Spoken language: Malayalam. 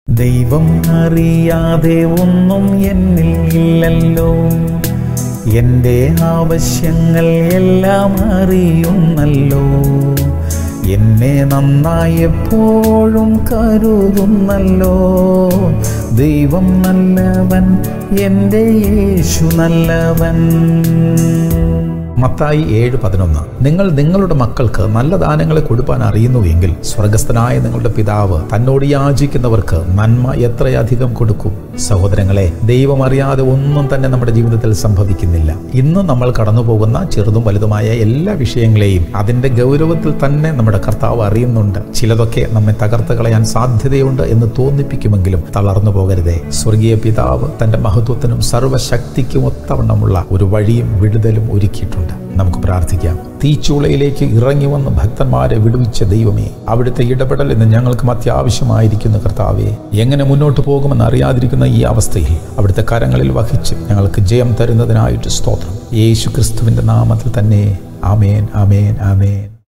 ദൈവം അറിയാതെ ഒന്നും എന്നിൽ ഇല്ലല്ലോ എൻ്റെ ആവശ്യങ്ങൾ എല്ലാം അറിയുന്നല്ലോ എന്നെ നന്നായി എപ്പോഴും കരുതുന്നല്ലോ ദൈവം നല്ലവൻ എൻ്റെ യേശു നല്ലവൻ മത്തായി ഏഴ് പതിനൊന്ന് നിങ്ങൾ നിങ്ങളുടെ മക്കൾക്ക് നല്ല ദാനങ്ങളെ കൊടുപ്പാൻ അറിയുന്നുവെങ്കിൽ സ്വർഗസ്ഥനായ നിങ്ങളുടെ പിതാവ് തന്നോട് യാചിക്കുന്നവർക്ക് നന്മ എത്രയധികം കൊടുക്കും സഹോദരങ്ങളെ ദൈവം അറിയാതെ ഒന്നും തന്നെ നമ്മുടെ ജീവിതത്തിൽ സംഭവിക്കുന്നില്ല ഇന്ന് നമ്മൾ കടന്നു പോകുന്ന ചെറുതും വലുതുമായ എല്ലാ വിഷയങ്ങളെയും അതിന്റെ ഗൗരവത്തിൽ തന്നെ നമ്മുടെ കർത്താവ് അറിയുന്നുണ്ട് ചിലതൊക്കെ നമ്മെ തകർത്ത് കളയാൻ സാധ്യതയുണ്ട് എന്ന് തോന്നിപ്പിക്കുമെങ്കിലും തളർന്നു പോകരുതേ സ്വർഗീയ പിതാവ് തന്റെ മഹത്വത്തിനും സർവശക്തിക്കും ഒത്തവണ്ണമുള്ള ഒരു വഴിയും വിടുതലും ഒരുക്കിയിട്ടുണ്ട് നമുക്ക് പ്രാർത്ഥിക്കാം തീച്ചൂളയിലേക്ക് ഇറങ്ങി വന്ന് ഭക്തന്മാരെ വിടുവിച്ച ദൈവമേ അവിടുത്തെ ഇടപെടൽ ഇന്ന് ഞങ്ങൾക്കും അത്യാവശ്യമായിരിക്കുന്നു കർത്താവെ എങ്ങനെ മുന്നോട്ട് പോകുമെന്ന് അറിയാതിരിക്കുന്ന ഈ അവസ്ഥയിൽ അവിടുത്തെ കരങ്ങളിൽ വഹിച്ച് ഞങ്ങൾക്ക് ജയം തരുന്നതിനായിട്ട് സ്തോത്രം യേശു ക്രിസ്തുവിന്റെ നാമത്തിൽ തന്നെ ആമേൻ ആമേൻ ആമേൻ